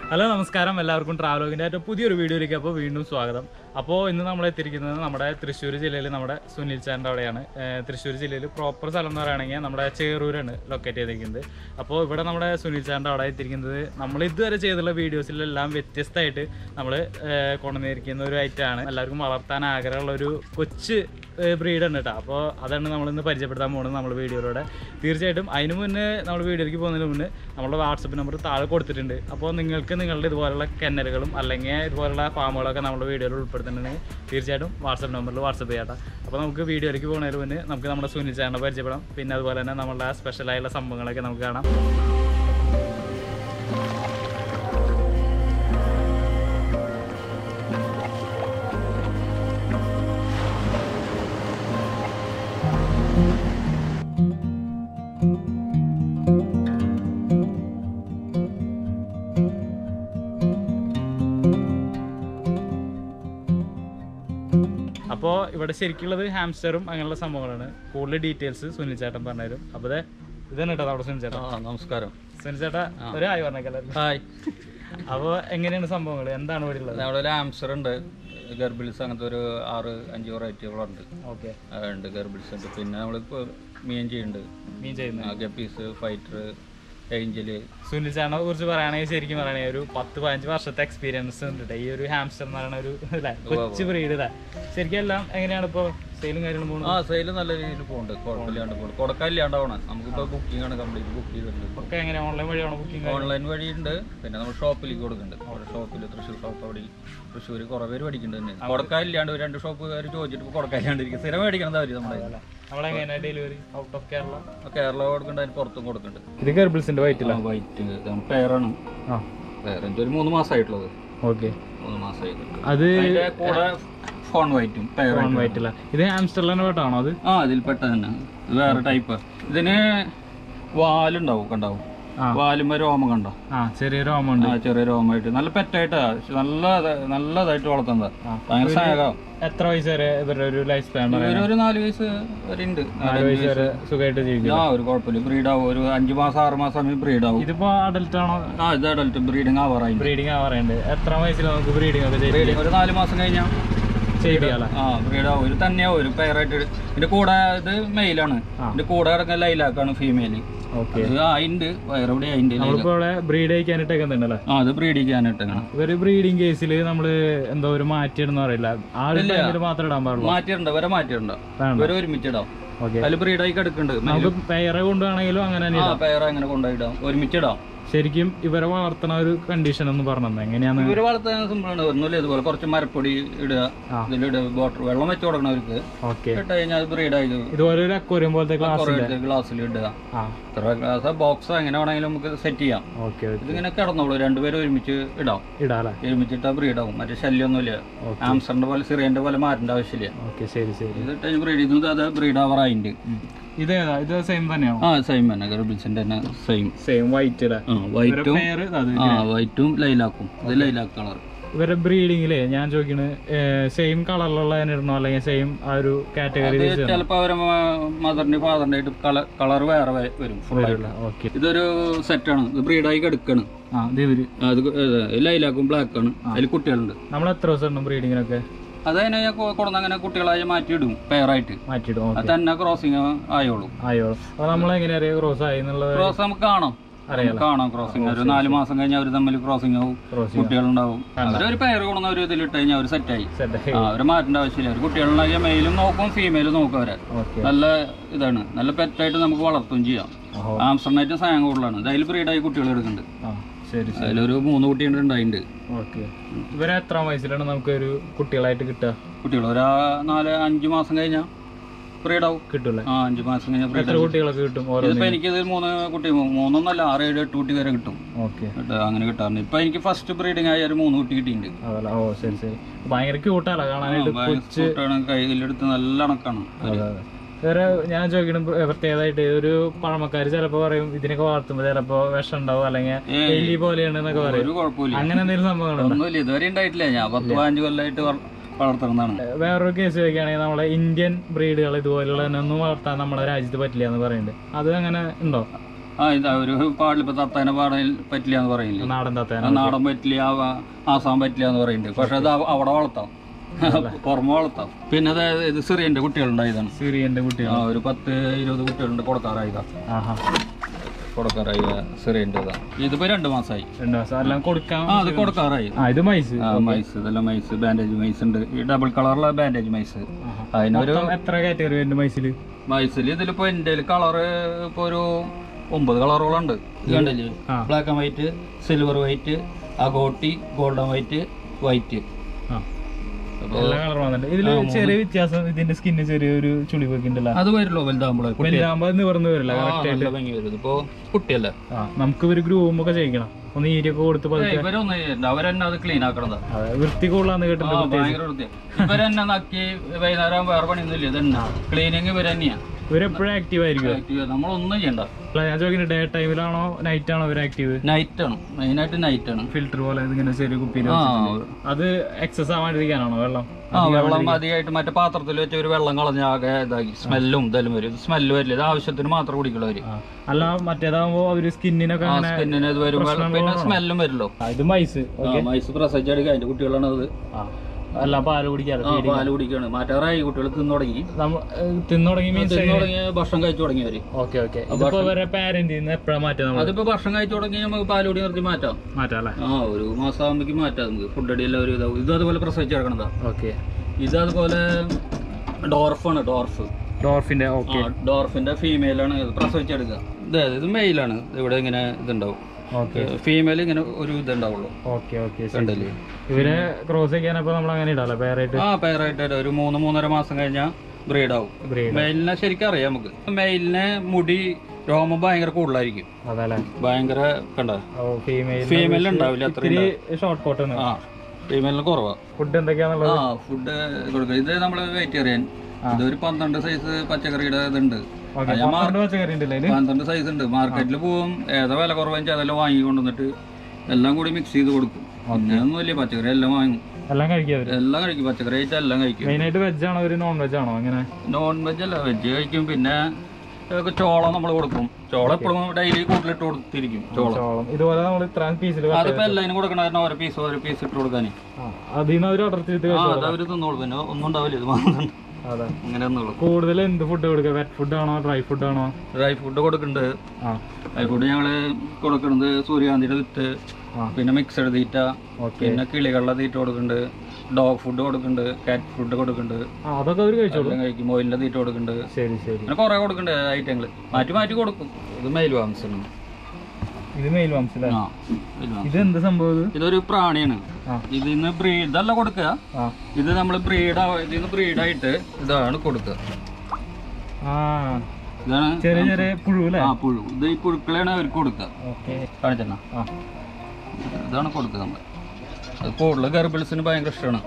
Hello നമസ്കാരം എല്ലാവർക്കും ട്രാവലോഗിൻ്റെ ഏറ്റവും പുതിയൊരു വീഡിയോയിലേക്ക് അപ്പോൾ വീണ്ടും സ്വാഗതം അപ്പോൾ ഇന്ന് നമ്മൾ എത്തിയിരിക്കുന്നത് നമ്മുടെ തൃശ്ശൂർ ജില്ലയിൽ നമ്മുടെ സുനിൽ ചാൻ്റെ അവിടെയാണ് ഏഹ് തൃശ്ശൂർ ജില്ലയിൽ പ്രോപ്പർ സ്ഥലം എന്ന് പറയുകയാണെങ്കിൽ നമ്മുടെ ചേറൂരാണ് ലൊക്കേറ്റ് ചെയ്തിരിക്കുന്നത് അപ്പോൾ ഇവിടെ നമ്മുടെ സുനിൽ ചാൻ്റെ അവിടെ എത്തിയിരിക്കുന്നത് നമ്മൾ ഇതുവരെ ചെയ്തുള്ള വീഡിയോസിലെല്ലാം വ്യത്യസ്തമായിട്ട് നമ്മൾ കൊണ്ടുവന്നിരിക്കുന്ന ഒരു ഐറ്റമാണ് എല്ലാവർക്കും വളർത്താൻ ആഗ്രഹമുള്ള ഒരു കൊച്ച് ബ്രീഡാണ് കേട്ടോ അപ്പോൾ അതാണ് നമ്മളിന്ന് പരിചയപ്പെടുത്താൻ പോകുന്നത് നമ്മൾ വീഡിയോയിലൂടെ തീർച്ചയായിട്ടും അതിന് മുന്നേ നമ്മൾ വീഡിയോയിലേക്ക് പോകുന്നതിന് മുന്നേ നമ്മുടെ വാട്സപ്പ് നമ്പർ താഴെ കൊടുത്തിട്ടുണ്ട് അപ്പോൾ നിങ്ങൾക്ക് നിങ്ങളുടെ ഇതുപോലുള്ള കെന്നലുകളും അല്ലെങ്കിൽ ഇതുപോലുള്ള ഫാമുകളൊക്കെ നമ്മുടെ വീഡിയോയിൽ ഉൾപ്പെടുത്തുന്നുണ്ടെങ്കിൽ തീർച്ചയായിട്ടും വാട്സപ്പ് നമ്പറിൽ വാട്സപ്പ് ചെയ്യാം ട്ടോ. അപ്പോൾ നമുക്ക് വീഡിയോയിലേക്ക് പോകുന്നതിന് മുന്നേ നമുക്ക് നമ്മുടെ സുനിൽ ചാനൽ പരിചയപ്പെടാം പിന്നെ അതുപോലെ തന്നെ നമ്മളുടെ സ്പെഷ്യലായുള്ള സംഭവങ്ങളൊക്കെ നമുക്ക് കാണാം അപ്പോൾ ഇവിടെ ശരിക്കുള്ളത് ഹാംസ്റ്ററും അങ്ങനെയുള്ള സംഭവങ്ങളാണ് കൂടുതൽ ഡീറ്റെയിൽസ് സുനിൽ ചേട്ടൻ പറഞ്ഞുതരും അപ്പോൾ ഇത് ഇതാണ് കേട്ടോ അവിടെ സുനിൽ ചേട്ടൻ ആ നമസ്കാരം സുനിൽ ചേട്ടാ ഒരു ആയി പറഞ്ഞേക്കല്ലേ ഹായ് അപ്പോൾ എങ്ങനെയാണ് സംഭവങ്ങൾ എന്താണ് ഇവിടെ ഉള്ളത് നമ്മുടെ ഒരു ആംസർ ഉണ്ട് ഗർബിൾസ് അങ്ങനത്തെ ഒരു ആറ് അഞ്ച് വെറൈറ്റികളുണ്ട് ഓക്കെ ഉണ്ട് ഗർബിൾസ് ഉണ്ട് പിന്നെ നമ്മളിപ്പോൾ മീൻചി ഉണ്ട് മീൻ ചെയ്യുന്നത് ഗപ്പീസ് ഫൈറ്റർ ഏഞ്ചല് സുനിൽ ചേട്ടനെ കുറിച്ച് പറയുകയാണെങ്കിൽ ശരിക്കും പറയുകയാണെങ്കിൽ ഒരു പത്ത് പതിനഞ്ച് വർഷത്തെ എക്സ്പീരിയൻസ് ഉണ്ട് ട്ടോ. ഈ ഒരു ഹാംസ്റ്റർ എന്ന് പറയുന്ന ഒരു ഇല്ലേ കൊച്ചു ബ്രീഡ് ഇതാ ശരിക്കും എല്ലാം എങ്ങനെയാണ് ഇപ്പോൾ സെയിലും കാര്യങ്ങളും ആ പോകുന്നത് സെയിൽ നല്ല രീതിയിൽ പോകുന്നുണ്ട് കുഴപ്പമില്ലാണ്ട് പോകുന്നുണ്ട് കൊടുക്കാനില്ലാണ്ടാവണം നമുക്കിപ്പോൾ ബുക്കിംഗ് ആണ് കംപ്ലീറ്റ് ബുക്ക് ചെയ്തിട്ടുണ്ട് ഒക്കെ എങ്ങനെയാണ് ഓൺലൈൻ വഴിയാണോ ബുക്കിംഗ് ഓൺലൈൻ വഴിയുണ്ട് പിന്നെ നമ്മൾ ഷോപ്പിലേക്ക് കൊടുക്കുന്നുണ്ട് അവിടെ ഷോപ്പിൽ തൃശ്ശൂർ ഷോപ്പ് അവിടെ തൃശ്ശൂർ കുറേ പേര് പഠിക്കുന്നുണ്ട് തന്നെ കൊടുക്കാനില്ലാണ്ട് ഒരു രണ്ട് ഷോപ്പുകാർ ചോദിച്ചിട്ട് ഇപ്പോൾ കൊടുക്കാനില്ലാണ്ടിരിക്കും സ്ഥിരം മേടിക്കണത് അവർ നമ്മുടെ നമ്മളെങ്ങനെയാണ് delivery out of Kerala Kerala കൊടുക്കുന്നുണ്ട് അതിന് പുറത്തും കൊടുക്കുന്നുണ്ട് ഇത് ഗർബിൾസിന്റെ വൈറ്റില്ല വൈറ്റ് പെയറാണ് ആ പെയർ എനിക്ക് ഒരു മൂന്ന് മാസമായിട്ടുള്ളത് ഓക്കെ മൂന്ന് മാസമായിട്ട് അത് അതിന്റെ കൂടെ ഫോൺ വൈറ്റും പെയർ വൈറ്റില്ല ഇത് ഹാംസ്റ്ററിലെ വട്ടാണോ അത് ആ അതിൽ പെട്ട തന്നെ ഇത് വേറെ ടൈപ്പ് ഇതിന് വാലുണ്ടാവും കണ്ടാവും ആ. വാലുമ്പോ രോമം കണ്ടോ ആ ചെറിയ രോമുണ്ട് ആ ചെറിയ രോമമായിട്ട് നല്ല പെറ്റായിട്ടാ നല്ല നല്ലതായിട്ട് വളർത്തുന്നത് ഭയങ്കര സ്നേഹം എത്ര വയസ്സ് വരെ ഇവരുടെ ഒരു ലൈഫ് സ്പാൻ ഒരു ഒരു നാല് വയസ്സ് വരെ ഉണ്ട് നാല് വയസ്സ് വരെ സുഖമായിട്ട് ജീവിക്കും ആ ഒരു കുഴപ്പമില്ല ബ്രീഡ് ആവും ഒരു അഞ്ചു മാസം ആറ് മാസം ആകുമ്പോൾ ബ്രീഡ് ആവും ഇതിപ്പോ അഡൽട്ട് ആണോ ആ ഇത് അഡൽട്ട് ബ്രീഡിങ് ആവാറായി ബ്രീഡിംഗ് ആവാറുണ്ട് എത്ര വയസ്സിൽ നമുക്ക് ബ്രീഡിംഗ് ഒക്കെ ചെയ്ത് ബ്രീഡിങ് ഒരു നാല് മാസം കഴിഞ്ഞാൽ ചെയ്യാല ആ ബ്രീഡ് ആവും ഒരു തന്നെയാവും ഒരു പെയറായിട്ട് ഇതിന്റെ കൂടെ ഇത് മെയിലാണ് ഇതിന്റെ കൂടെ കിടക്കുന്ന ലൈലാക്കാണ് ഫീമെയില് ഓക്കെ അത് ആയിണ്ട് വയറെവിടെ ആയിണ്ട് നമ്മളിപ്പോ ഇവിടെ ബ്രീഡ് കഴിക്കാനായിട്ടൊക്കെ ഉണ്ടല്ലേ ആ അത് ബ്രീഡ് ചെയ്യാനായിട്ട് ഇവര് ബ്രീഡിംഗ് കേസിൽ നമ്മള് എന്തോ ഒരു മാറ്റിയിടുന്ന പറയില്ല ആ ഒരു ടൈമിൽ മാത്രം ഇടാൻ പാടുള്ളൂ മാറ്റിയിട്ടുണ്ട് വരെ മാറ്റിയിട്ടുണ്ട് വേണ്ട ഇവരെ ഒരുമിച്ചിടാം ഓക്കെ അതിൽ ബ്രീഡായി കിടക്കുന്നുണ്ട് നമുക്ക് പെയറെ കൊണ്ടുപോകണമെങ്കിലും അങ്ങനെ തന്നെ ആ പെയർ അങ്ങനെ കൊണ്ടുപോയിടാം ഒരുമിച്ചിടാം ശരിക്കും ഇവരെ വളർത്തണ ഒരു കണ്ടീഷൻ ഒന്ന് പറഞ്ഞു എങ്ങനെയാന്ന് ഇവര് വളർത്താൻ സിമ്പിളാണ് ഒന്നുമില്ല ഇതുപോലെ കുറച്ച് മരപ്പൊടി ഇടുക ആ. ഇതിലിടുക വാട്ടർ വെള്ളം വെച്ച് കൊടുക്കണം അവർക്ക് ഓക്കെ ഇട്ട് കഴിഞ്ഞാൽ ബ്രീഡായി ഇതുപോലെ ഒരു അക്വറിയം പോലത്തെ ക്ലാസ് കുറേ ഗ്ലാസ്സിൽ ഇടുക ആ ഇത്ര ഗ്ലാസ് ബോക്സ് എങ്ങനെ വേണമെങ്കിലും നമുക്ക് സെറ്റ് ചെയ്യാം ഓക്കെ ഓക്കെ ഇതിങ്ങനെ കിടന്നോളൂ രണ്ടുപേരും ഒരുമിച്ച് ഇടാം ഇടാല്ലേ ഒരുമിച്ചിട്ടാ ബ്രീഡാവും മറ്റേ ശല്യമൊന്നുമില്ല ഓക്കെ ആംസറിന്റെ പോലെ സിറിയന്റെ പോലെ മാറ്റേണ്ട ആവശ്യമില്ല ഓക്കെ ശരി ശരി ഇതിട്ട് ബ്രീഡ് ചെയ്യുന്നത് അത് ബ്രീഡ് ആവറായിണ്ട് ഇതേതാ ഇത് സെയിം തന്നെയാണോ ആ സെയിം തന്നെ ഗർബിൾസിന്റെ തന്നെ സെയിം സെയിം വൈറ്റ് അല്ലേ ആ വൈറ്റും പേര് അത് ആ വൈറ്റും ലൈലാക്കും ഇത് ലൈലാക്ക് കളർ ഇവരെ ബ്രീഡിങ്ങില് ഞാൻ ചോദിക്കണ് സെയിം കളറിലുള്ള ഇടണോ അല്ലെങ്കിൽ സെയിം ആ ഒരു കാറ്റഗറി ചിലപ്പോ അവരെ മദറിന്റെ ഫാദറിന്റെ ആയിട്ട് കളർ വേറെ വ- വരും ഫുൾ ആയിട്ട് ഓക്കെ ഇതൊരു സെറ്റാണ് ഇത് ബ്രീഡായി കിടക്കാണ് ആ ഇത് ഇവര് അത് ലൈലാക്കും ബ്ലാക്ക് ആണ് അതിൽ കുട്ടികളുണ്ട് നമ്മൾ എത്ര ദിവസം ഉണ്ടോ ബ്രീഡിങ്ങിനൊക്കെ അത് അതിനെ കൊടുന്ന അങ്ങനെ കുട്ടികളായി മാറ്റിയിടും പെയറായിട്ട് മാറ്റിയിടും അത് ഓക്കെ തന്നെ ക്രോസിങ് ആയോളൂ ആയോ അപ്പൊ നമ്മൾ എങ്ങനെ അറിയാം ക്രോസ് ആയി എന്നുള്ളത് ക്രോസ് നമുക്ക് കാണാം അറിയാലോ. കാണാം ക്രോസിങ് ഒരു നാല് മാസം കഴിഞ്ഞാൽ അവർ തമ്മിൽ ക്രോസിങ് ആവും ക്രോസ് കുട്ടികളുണ്ടാവും അവരൊരു പെയർ കൊണ്ടുവന്ന ഒരു ഇതിലിട്ട് കഴിഞ്ഞാൽ അവർ സെറ്റായി സെറ്റ് ആ അവരെ മാറ്റേണ്ട ആവശ്യമില്ല അവർ കുട്ടികളുണ്ടാക്കിയ മെയിലും നോക്കും ഫീമെയിലും നോക്കും അവരെ ഓക്കെ നല്ല ഇതാണ് നല്ല പെറ്റായിട്ട് നമുക്ക് വളർത്തുകയും ചെയ്യാം ഓഹോ ആംസ്റ്റർനൈറ്റ് സായം കൂടുതലാണ് അതിൽ ബ്രീഡായി കുട്ടികൾ എടുക്കുന്നുണ്ട് ആ ശരി ശരി അതിലൊരു മൂന്ന് കുട്ടിയുണ്ട് ഉണ്ടായിട്ടുണ്ട് ഓക്കെ ഇവരെ എത്ര വയസ്സിലാണ് നമുക്ക് ഒരു കുട്ടികളായിട്ട് കിട്ടുക കുട്ടികൾ ഒരു നാല് അഞ്ച് മാസം കഴിഞ്ഞാൽ ബ്രീഡാവും കിട്ടൂലേ ആ അഞ്ച് മാസം കഴിഞ്ഞാൽ എത്ര ബ്രീഡ് കുട്ടികളൊക്കെ കിട്ടും ഓരോ ഇതിപ്പോ എനിക്കിത് മൂന്ന് കുട്ടി മൂന്നൊന്നല്ല ആറ് ഏഴ് എട്ട് കുട്ടി വരെ കിട്ടും ഓക്കെ കേട്ടോ അങ്ങനെ കിട്ടാറുണ്ട് ഇപ്പൊ എനിക്ക് ഫസ്റ്റ് ബ്രീഡിംഗ് ആയ ഒരു മൂന്ന് കുട്ടി കിട്ടിയിട്ടുണ്ട് അതല്ല ഓ ശരി ശരി ഭയങ്കര ക്യൂട്ടാല കാണാനായിട്ട് കൊച്ച് കൂട്ടാണ് കയ്യിലെടുത്ത് നല്ല കണക്കാണ് അതെ അതെ വേറെ ഞാൻ ചോദിക്കണം പ്രത്യേകമായിട്ട് ഒരു പഴമക്കാർ ചിലപ്പോ പറയും ഇതിനൊക്കെ വളർത്തുമ്പോ ചിലപ്പോ വിഷം ഉണ്ടാവും അല്ലെങ്കിൽ എലി പോലെയാണ് എന്നൊക്കെ പറയും ഒരു കുഴപ്പമില്ല അങ്ങനെ എന്തെങ്കിലും സംഭവങ്ങളുണ്ടോ ഒന്നുമില്ല ഇതുവരെ ഉണ്ടായിട്ടില്ല ഞാൻ പത്ത് പതിനഞ്ച് കൊല്ലമായിട്ട് വള- വളർത്തുന്നതാണ് വേറൊരു കേസ് ചോദിക്കുകയാണെങ്കിൽ നമ്മളെ ഇന്ത്യൻ ബ്രീഡുകൾ ഇതുപോലുള്ള തന്നെ ഒന്നും വളർത്താൻ നമ്മുടെ രാജ്യത്ത് പറ്റില്ല എന്ന് പറയുന്നുണ്ട് അത് അങ്ങനെ ഉണ്ടോ ആ ഇതാ ഒരു പാടിലിപ്പോ തത്തേനെ പാടാൻ പറ്റില്ല എന്ന് പറയില്ലേ നാടൻ തത്തേന ആ നാടൻ പറ്റില്ല ആ- ആസാം പറ്റില്ല എന്ന് പറയുന്നുണ്ട് പക്ഷെ അത് അവ- അവിടെ വളർത്താം പുറമെ വളർത്താം പിന്നെ അത് ഇത് സിറിയന്റെ കുട്ടികളുണ്ടായതാണ് സിറിയന്റെ കുട്ടികൾ ആ ഒരു പത്ത് ഇരുപത് കുട്ടികളുണ്ട് കൊടുക്കാറായതാ ആഹാ കൊടുക്കാറായി സിറിയന്റെ ഇതാ ഇതിപ്പോ രണ്ട് മാസമായി രണ്ട് മാസം എല്ലാം കൊടുക്കാൻ ആ അത് കൊടുക്കാറായി ആ ഇത് മൈസ് ആ മൈസ് ഇതെല്ലാം മൈസ് ബാൻഡേജ് മൈസ് ഉണ്ട് ഈ ഡബിൾ കളറുള്ള ബാൻഡേജ് മൈസ് അതിനൊരു മൊത്തം എത്ര കാറ്റഗറി വരുന്നുണ്ട് മൈസില് മൈസിൽ ഇതിലിപ്പോ എൻ്റെ കളറ് ഇപ്പൊ ഒരു ഒമ്പത് കളറുകളുണ്ട് ഇത് കണ്ടില്ലേ ആ. Black and white silver white agouti golden white white ആ എല്ലാ കളറും വന്നിട്ടുണ്ട് ഇതില് ചെറിയ വ്യത്യാസം ഇതിന്റെ സ്കിന്ന് ചെറിയൊരു ചുളിവൊക്കെ ഉണ്ടല്ലോ അത് വരുമല്ലോ വലുതാകുമ്പോഴേ വലുതാകുമ്പോ അത് നിവർന്ന് വരില്ല കറക്റ്റ് ആയിട്ട് നല്ല ഭംഗി വരും ഇപ്പോ കുട്ടിയല്ലേ ആ നമുക്ക് ഒരു ഗ്രൂം ഒക്കെ ചെയ്യിക്കണം ഒന്ന് ഈരിയൊക്കെ കൊടുത്ത് പതുക്കെ ഇവരൊന്നും ചെയ്യണ്ട. അവരെന്നെ അത് ക്ലീൻ ആക്കണതാ അതെ വൃത്തി കൊള്ളാന്ന് ആ, കേട്ടിട്ടുണ്ട് ഭയങ്കര വൃത്തി ഇവരെന്നെ നക്കി വൈകുന്നേരം വേറെ പണിയൊന്നുമില്ല ഇതന്നെ ക്ലീനിങ് ഇവർ തന്നെയാ ഇവരെപ്പോഴും ആക്റ്റീവ് ആയിരിക്കും ആക്റ്റീവ് നമ്മളൊന്നും ചെയ്യണ്ട അല്ല ഞാൻ ചോദിക്കുന്നത് ഡേ ടൈമിലാണോ നൈറ്റ് ആണോ ഇവർ ആക്റ്റീവ് നൈറ്റ് ആണ് മെയിനായിട്ട് നൈറ്റ് ആണ് ഫിൽറ്റർ പോലെ ഇതിങ്ങനെ ചെറിയ കുപ്പിയിൽ ആ അത് എക്സസ് ആവാണ്ടിരിക്കാനാണോ വെള്ളം ആ വെള്ളം അധികമായിട്ട് മറ്റേ പാത്രത്തിൽ വെച്ച് ഒരു വെള്ളം കളഞ്ഞ ആകെ ഇതാക്കി സ്മെല്ലും ഇതെല്ലാം വരും സ്മെല്ല് വരില്ല ഇത് ആവശ്യത്തിന് മാത്രം കുടിക്കുള്ളൂ അവര് ആ. അല്ല മറ്റേതാകുമ്പോ അവര് സ്കിന്നിനൊക്കെ ആ അങ്ങനെ സ്കിന്നിന് ഇത് വരും വെള്ളം- പിന്നെ സ്മെല്ലും വരില്ലോ ആ, ഇത് മൈസ് ആ മൈസ് പ്രസവിച്ചെടുക്കുക അതിന്റെ കുട്ടികളാണ് അത് ആ എല്ലാം പാല് കുടിക്കാറ് ആ പാല് കുടിക്കാണ് മാറ്റാറായി കുട്ടികൾ തിന്നു തുടങ്ങി നമ്മ തിന്നു തുടങ്ങി മീൻസ് തിന്നു തുടങ്ങിയ ഭക്ഷണം കഴിച്ചു തുടങ്ങിയവര് ഓക്കെ ഓക്കെ ഇതിപ്പോ ഇവരെ പാരന്റ് എപ്പോഴാ മാറ്റാ നമ്മൾ അതിപ്പോ ഭക്ഷണം കഴിച്ചു തുടങ്ങി നമുക്ക് പാല് കുടി നിർത്തി മാറ്റാം മാറ്റാം അല്ലേ ആ ഒരു മാസം ആകുമ്പോഴേക്ക് മാറ്റാം നമുക്ക് ഫുഡ് അടി എല്ലാം ഒരു ഇതാവും ഇത് അതുപോലെ പ്രസവിച്ചെടുക്കണതാ ഓക്കെ ഇത് അതുപോലെ ഡോർഫാണ് ഡോർഫ് ഡോർഫിന്റെ ആ ഓക്കെ ഡോർഫിന്റെ ഫീമെയിലാണ് ഇത് പ്രസവിച്ചെടുക്കുക ഇത് ഇത് മെയിലാണ് ഇവിടെ ഇങ്ങനെ ഇതുണ്ടാവും ഓക്കെ ഫീമെയിൽ ഇങ്ങനെ ഒരു ഇതുണ്ടാവുള്ളൂ ഓക്കെ ഓക്കെ കണ്ടല്ലേ ഇവരെ ക്രോസ് ചെയ്യാനപ്പോ നമ്മൾ അങ്ങനെ ഇടാല്ലേ പേരായിട്ട് ആ പേരായിട്ട് വരും. ഒരു മൂന്ന് മൂന്നര മാസം കഴിഞ്ഞാൽ ബ്രീഡ് ആവും ബ്രീഡ് മെയിലിനെ ശരിക്കും അറിയാം നമുക്ക് മെയിലിന് മുടി രോമം ഭയങ്കര കൂടുതലായിരിക്കും അതല്ലേ ഭയങ്കര കണ്ട ഓ ഫീമെയിൽ ഫീമെയിൽ ഉണ്ടാവില്ല അത്ര ഇത്തിരി ഷോർട്ട് കോട്ട് ആ ഫീമെയിലിന് കുറവാ ഫുഡ് എന്തൊക്കെയാന്നുള്ളത് ആ ഫുഡ് കൊടുക്കുക ഇത് നമ്മൾ വെജിറ്റേറിയൻ ഇതൊരു പന്ത്രണ്ട് സൈസ് പച്ചക്കറിയുടെ ഇതുണ്ട് ഓക്കെ പന്ത്രണ്ട് പച്ചക്കറി ഉണ്ടല്ലേ ഇതില്? പന്ത്രണ്ട് സൈസ് ഉണ്ട് മാർക്കറ്റിൽ പോവും ഏതാ വില കുറവെന്ന് വെച്ചാൽ അതെല്ലാം വാങ്ങി കൊണ്ടുവന്നിട്ട് എല്ലാം കൂടി മിക്സ് ചെയ്ത് കൊടുക്കും പിന്നെ ഒന്നുമില്ല പച്ചക്കറി എല്ലാം വാങ്ങും എല്ലാം കഴിക്കുക അവര് എല്ലാം കഴിക്കും പച്ചക്കറി ആയിട്ട് എല്ലാം കഴിക്കും മെയിൻ ആയിട്ട് വെജ് ആണോ അവര് നോൺ വെജ് ആണോ അങ്ങനെ നോൺ വെജ് അല്ല വെജ് കഴിക്കും പിന്നെ ഇതൊക്കെ ചോളം നമ്മൾ കൊടുക്കും ചോളം എപ്പോഴും ഡെയിലി കൂട്ടിലിട്ട് കൊടുത്തിരിക്കും ചോളം ചോളം ഇതുപോലെ നമ്മൾ ഇത്ര പീസിൽ അതിപ്പോ എല്ലാതിനും കൊടുക്കണ കാരണം ഓരോ പീസ് ഓരോ പീസ് ഇട്ട് കൊടുക്കാനേ അതിൽ നിന്ന് അവർ ഓർഡർ ചെയ്ത് ആ അത് അവര് തിന്നോളൂ പിന്നെ ഒന്നും ഉണ്ടാവില്ല ഇത് മാത്രം അതെ അങ്ങനെ തിന്നോളൂ കൂടുതൽ എന്ത് ഫുഡ് കൊടുക്കുക വെറ്റ് ഫുഡ് ആണോ ഡ്രൈ ഫുഡ് ആണോ ഡ്രൈ ഫുഡ് കൊടുക്കുന്നുണ്ട് ആ ഡ്രൈ ഫുഡ് ഞങ്ങള് കൊടുക്കുന്നത് സൂര്യകാന്തിയുടെ വിത്ത് ആ. പിന്നെ മിക്സഡ് തീറ്റ ഓക്കെ പിന്നെ കിളികളുടെ തീറ്റ കൊടുക്കുന്നുണ്ട് ഡോഗ് ഫുഡ് കൊടുക്കുന്നുണ്ട് കാറ്റ് ഫുഡ് കൊടുക്കുന്നുണ്ട് ആ അതൊക്കെ അവർ കഴിച്ചോളൂ എല്ലാം കഴിക്കും മോയിലിന്റെ തീറ്റ കൊടുക്കുന്നുണ്ട് ശരി ശരി അങ്ങനെ കുറെ കൊടുക്കുന്നുണ്ട് ഐറ്റങ്ങൾ മാറ്റി മാറ്റി കൊടുക്കും ഇത് മെയിൽ വാംസാണ് ഇത് മെയിൽ വംശല്ലേ ആ മെയിൽ വാംസ്. ഇത് എന്ത് സംഭവം ഇത് ഇതൊരു പ്രാണിയാണ് ആ ഇതിന്ന് ബ്രീഡ് ഇതല്ല കൊടുക്കുക ആ ഇത് നമ്മൾ ബ്രീഡ് ഇതിന്ന് ബ്രീഡായിട്ട് ഇതാണ് കൊടുക്കുക ആ ഇതാണ് ചെറിയ ചെറിയ പുഴു അല്ലേ ആ പുഴു ഇത് ഈ പുഴുക്കളെയാണ് അവർക്ക് കൊടുക്കുക ഓക്കെ കാണിച്ചെന്നാ ആ ഇതാണ് കൊടുക്കുക നമ്മൾ അത് കൂടുതൽ ഗർഭിൾസിന് ഭയങ്കര ഇഷ്ടമാണ്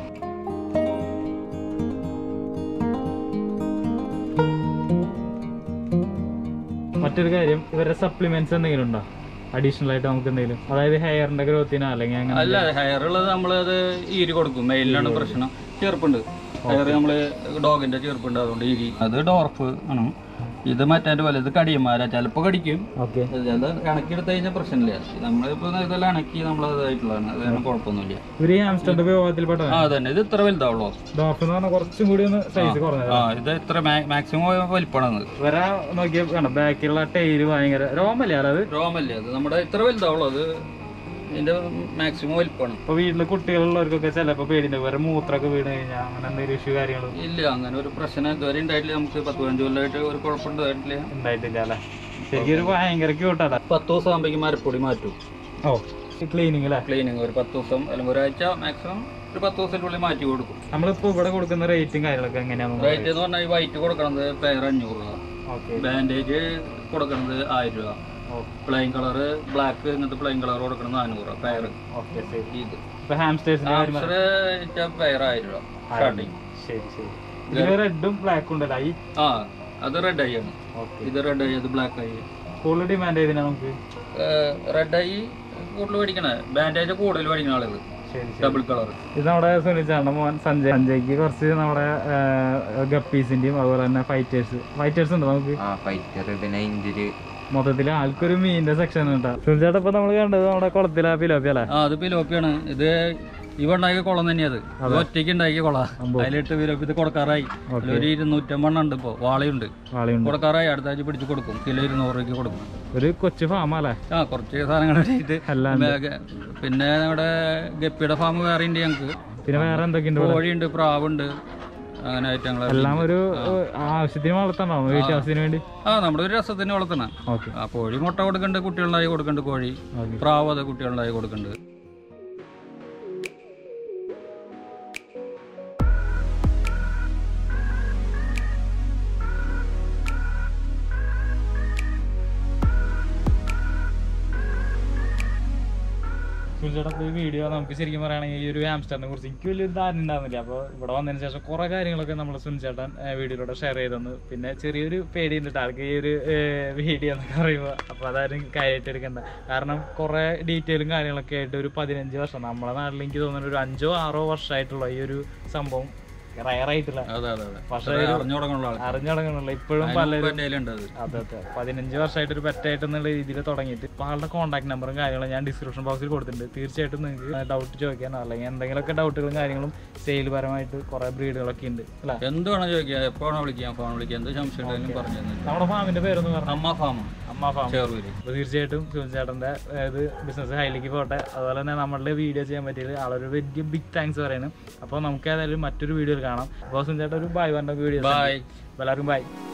മറ്റൊരു കാര്യം ഇവരുടെ സപ്ലിമെന്റ്സ് എന്തെങ്കിലും ഉണ്ടോ അഡീഷണൽ ആയിട്ട് നമുക്ക് എന്തെങ്കിലും അതായത് ഹെയറിന്റെ ഗ്രോത്തിനോ അല്ലെങ്കിൽ അങ്ങനെ അല്ല ഹെയർ ഉള്ളത് നമ്മൾ അത് ഈരി കൊടുക്കും മെയിലാണ് പ്രശ്നം ചെറുപ്പുണ്ട് ഹെയർ നമ്മള് ഡോഗിന്റെ ചെറുപ്പുണ്ട് അതുകൊണ്ട് ഈരി അത് ഡോർഫ് ആണ് ഇത് മറ്റേ പോലെ ഇത് കടിയന്മാരാ ചിലപ്പോ കടിക്കും ഓക്കെ അത് ഇണക്കിയെടുത്ത് കഴിഞ്ഞാൽ പ്രശ്നമില്ല നമ്മളിപ്പോ ഇതെല്ലാം ഇണക്കി നമ്മളതായിട്ടുള്ളതാണ് അത് കാരണം കുഴപ്പമൊന്നുമില്ല ഇവര് ഈ ഹാംസ്റ്ററിന്റെ വിഭാഗത്തിൽപ്പെട്ട ആ തന്നെ ഇത് ഇത്ര വലുതാവുള്ളൂ ഡോഫ് എന്ന് പറഞ്ഞാൽ കുറച്ചും കൂടി ഒന്ന് സൈസ് കുറഞ്ഞത് ആ ഇത് ഇത്ര മാക്സിമം വലിപ്പമാണ് ഇവരെ നോക്കിയ കാണാം ബാക്കിലുള്ള ടൈല് ഭയങ്കര രോമല്ലേ അത് രോമല്ലേ അത് നമ്മുടെ ഇത്ര വലുതാവുള്ളൂ അത് ഇതിന്റെ മാക്സിമം വലിപ്പമാണ് ഇപ്പൊ വീട്ടില് കുട്ടികളുള്ളവർക്കൊക്കെ ചിലപ്പോ പേടിണ്ട് ഇവരെ മൂത്രമൊക്കെ വീണ് കഴിഞ്ഞാൽ അങ്ങനെ എന്തെങ്കിലും ഇഷ്യൂ കാര്യങ്ങൾ ഇല്ല അങ്ങനെ ഒരു പ്രശ്നം ഇതുവരെ ഉണ്ടായിട്ടില്ല നമുക്ക് പത്ത് പതിനഞ്ച് കൊല്ലമായിട്ട് ഒരു കുഴപ്പമുണ്ടായിട്ടില്ല ഉണ്ടായിട്ടില്ല അല്ലെ ശരിക്കും ഒരു ഭയങ്കര ക്യൂട്ടാ പത്ത് ദിവസം ആകുമ്പോഴേക്കും മരപ്പൊടി മാറ്റും ഓ ക്ലീനിങ് അല്ലേ ക്ലീനിങ് ഒരു പത്ത് ദിവസം അല്ലെങ്കിൽ ഒരാഴ്ച മാക്സിമം ഒരു പത്ത് ദിവസത്തിനുള്ളിൽ മാറ്റി കൊടുക്കും നമ്മളിപ്പോ ഇവിടെ കൊടുക്കുന്ന റേറ്റും കാര്യങ്ങളൊക്കെ എങ്ങനെയാണെന്ന് റേറ്റ് എന്ന് പറഞ്ഞാൽ ഈ വൈറ്റ് കൊടുക്കണത് പേർ അഞ്ഞൂറ് രൂപ ഓക്കെ ബാൻഡേജ് കൊടുക്കണത് ആയിരം രൂപ പ്ലെയിൻ കളറ് ബ്ലാക്ക് ഇങ്ങനത്തെ പ്ലെയിൻ കളർ കൊടുക്കണത് നാനൂറ് രൂപ പെയർ ഓക്കെ ശരി ഇത് ഇപ്പൊ ഹാംസ്റ്റേഴ്സിന്റെ കാര്യം ആംസ്റ്റർ പെയർ ആയിരം രൂപ സ്റ്റാർട്ടിങ് ശരി ശരി ഇതില് റെഡും ബ്ലാക്കും ഉണ്ടല്ലോ ഈ ആ അത് റെഡ് ഐ ആണ് ഓക്കെ ഇത് റെഡ് ഐ അത് ബ്ലാക്ക് ഐ കൂടുതൽ ഡിമാൻഡ് ചെയ്തിനാ നമുക്ക് റെഡ് ഐ കൂടുതൽ മേടിക്കണേ ബാൻഡേജ് കൂടുതൽ മേടിക്കണ ആളുകൾ ശരി ശരി ഡബിൾ കളർ ഇത് നമ്മുടെ സുനിച്ചാണ് മോൻ സഞ്ജയ് സഞ്ജയ്ക്ക് കുറച്ച് നമ്മുടെ ഗപ്പീസിന്റെയും അതുപോലെ തന്നെ ഫൈറ്റേഴ്സ് ഫൈറ്റേഴ്സ് ഉണ്ട് നമുക്ക് ആ ഫൈറ്റർ പിന്നെ ഇഞ്ചുറി മൊത്തത്തിൽ ആൾക്കൊരു മീനിന്റെ സെക്ഷൻ ഉണ്ടാ സുനിച്ചേട്ടാ ഇപ്പൊ നമ്മൾ കണ്ടത് നമ്മുടെ കുളത്തിലെ പിലോപ്പി അല്ലേ ആ അത് പിലോപ്പിയാണ് ഇത് ഇവ ഉണ്ടാക്കിയ കുളം തന്നെയത് ഇത് ഒറ്റയ്ക്ക് ഉണ്ടാക്കിയ കുള അതിലിട്ട് പിലോപ്പി ഇത് കൊടുക്കാറായി ഒരു ഇരുന്നൂറ്റമ്പണ്ണം ഉണ്ട് ഇപ്പൊ വാളയുണ്ട് വാളിയുണ്ട് കൊടുക്കാറായി അടുത്ത ആഴ്ച പിടിച്ച് കൊടുക്കും കിലോ ഇരുന്നൂറ് രൂപയ്ക്ക് കൊടുക്കും ഒരു കൊച്ചു ഫാം അല്ലേ ആ കുറച്ച് സാധനങ്ങൾ വെച്ചിട്ട് അല്ലാണ്ട് ബാഗ് പിന്നെ നമ്മുടെ ഗപ്പിയുടെ ഫാം വേറെ ഉണ്ട് ഞങ്ങൾക്ക് പിന്നെ വേറെ എന്തൊക്കെയുണ്ട് ഇവിടെ? കോഴിയുണ്ട് പ്രാവുണ്ട് അങ്ങനെ ഐറ്റങ്ങൾ എല്ലാം ഒരു ഏഹ്, ആവശ്യത്തിന് വളർത്തണോ വീട്ടാവശ്യത്തിന് വേണ്ടി ആ നമ്മുടെ ഒരു രസത്തിന് വളർത്തണം ഓക്കെ ആ കോഴി മുട്ട കൊടുക്കുന്നുണ്ട് കുട്ടികളുണ്ടായി കൊടുക്കുന്നുണ്ട് കോഴി ഓക്കെ പ്രാവ് അത് കുട്ടികളുണ്ടായി കൊടുക്കുന്നുണ്ട് സുനിച്ചേട്ടാ ഈ വീഡിയോ നമുക്ക് ശരിക്കും പറയുകയാണെങ്കിൽ ഈ ഒരു ഹാംസ്റ്ററിനെ കുറിച്ച് എനിക്ക് വലിയൊരു ധാരണ ഉണ്ടായിരുന്നില്ല അപ്പോൾ ഇവിടെ വന്നതിന് ശേഷം കുറേ കാര്യങ്ങളൊക്കെ നമ്മൾ സുനിച്ചേട്ടൻ വീഡിയോയിലൂടെ ഷെയർ ചെയ്തെന്ന് പിന്നെ ചെറിയൊരു പേടി ഉണ്ട് ആൾക്ക് ഈ ഒരു വീഡിയോ എന്നൊക്കെ പറയുമ്പോൾ അപ്പോൾ അതാരും കാര്യമായിട്ട് എടുക്കണ്ട കാരണം കുറേ ഡീറ്റെയിലും കാര്യങ്ങളൊക്കെ ആയിട്ട് ഒരു പതിനഞ്ച് വർഷം നമ്മളെ നാട്ടിൽ എനിക്ക് തോന്നുന്നു ഒരു അഞ്ചോ ആറോ വർഷമായിട്ടുള്ള ഈ ഒരു സംഭവം റയർ ആയിട്ടില്ല അതെ അതെ അതെ പക്ഷേ അത് അറിഞ്ഞു തുടങ്ങുള്ള ആൾ അറിഞ്ഞടങ്ങണല്ലോ ഇപ്പോഴും പല എൻ്റെ കയ്യിലുണ്ട് അത് അതെ അതെ പതിനഞ്ച് വർഷമായിട്ട് ഒരു പെറ്റായിട്ട് എന്നുള്ള രീതിയിൽ തുടങ്ങിയിട്ട് ഇപ്പൊ ആളുടെ കോൺടാക്ട് നമ്പറും കാര്യങ്ങളും ഞാൻ ഡിസ്ക്രിപ്ഷൻ ബോക്സിൽ കൊടുത്തിട്ടുണ്ട് തീർച്ചയായിട്ടും നിങ്ങൾക്ക് ഡൗട്ട് ചോദിക്കാനോ അല്ലെങ്കിൽ എന്തെങ്കിലുമൊക്കെ ഡൗട്ടുകളും കാര്യങ്ങളും സെയിൽ പരമായിട്ട് കുറെ ബ്രീഡുകളൊക്കെ ഉണ്ട് അല്ല എന്ത് വേണം ചോദിക്കാം എപ്പോ വേണം വിളിക്കാം ഫോൺ വിളിക്കാം എന്ത് സംശയം ഉണ്ടെങ്കിലും പറഞ്ഞു തന്നെ നമ്മുടെ ഫാമിന്റെ പേരൊന്ന് പറഞ്ഞു അമ്മ ഫാം അമ്മ ഫാം ചേറൂര് അപ്പോൾ തീർച്ചയായിട്ടും സുനിച്ചേട്ടൻ്റെ ഇത് ബിസിനസ് ഹൈലേക്ക് പോട്ടെ അതുപോലെ തന്നെ നമ്മളുടെ വീഡിയോ ചെയ്യാൻ പറ്റിയത് ആളൊരു വലിയ ബിഗ് താങ്ക്സ് പറയുന്നു അപ്പോൾ നമുക്ക് ഏതായാലും മറ്റൊരു വീഡിയോയിൽ കാണാം അപ്പോൾ സുനിച്ചേട്ടൻ ഒരു ബൈ പറഞ്ഞ വീഡിയോ ബൈ എല്ലാവർക്കും ബൈ